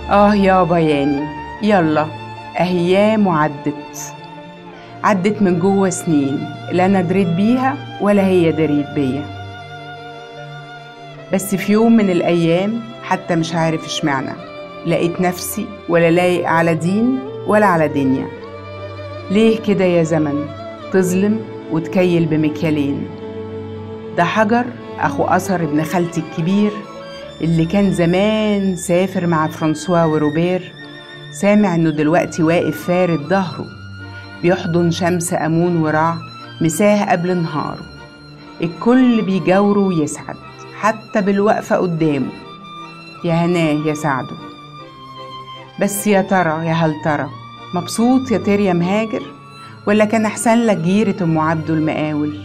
آه يابا ياني يلا أيام وعدت عدت من جوه سنين لا أنا دريت بيها ولا هي دريت بيا بس في يوم من الأيام حتى مش عارف اشمعنى لقيت نفسي ولا لايق على دين ولا على دنيا ليه كده يا زمن تظلم وتكيل بمكيالين ده حجر أخو أثر ابن خالتي الكبير اللي كان زمان سافر مع فرانسوا وروبير سامع انه دلوقتي واقف فارد ظهره بيحضن شمس أمون ورع مساه قبل نهاره الكل بيجاوره ويسعد حتى بالوقفة قدامه يا هناه يا سعده بس يا ترى يا هل ترى مبسوط يا طير يا مهاجر ولا كان أحسن لك جيرة أم عبده المقاول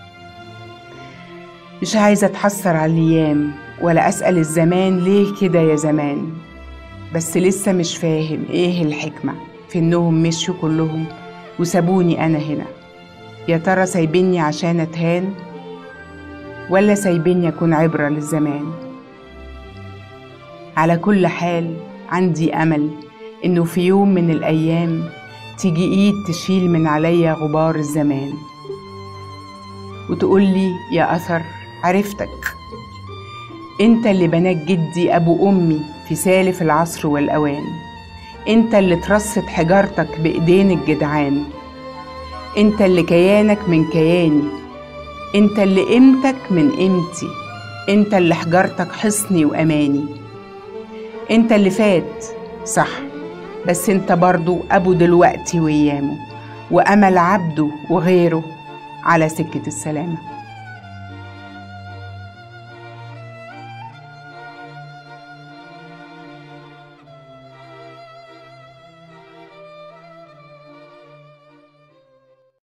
مش عايزة أتحسر على الأيام ولا أسأل الزمان ليه كده يا زمان بس لسه مش فاهم إيه الحكمة في إنهم مشوا كلهم وسابوني أنا هنا يا ترى سايبيني عشان أتهان ولا سايبيني أكون عبرة للزمان على كل حال عندي أمل إنه في يوم من الأيام تيجي إيد تشيل من عليا غبار الزمان وتقولي يا أثر عرفتك انت اللي بناك جدي ابو امي في سالف العصر والاوان انت اللي ترصت حجارتك بايدين الجدعان انت اللي كيانك من كياني انت اللي قيمتك من قيمتي انت اللي حجارتك حصني واماني انت اللي فات صح بس انت برضو ابو دلوقتي وايامه وامل عبده وغيره على سكه السلامه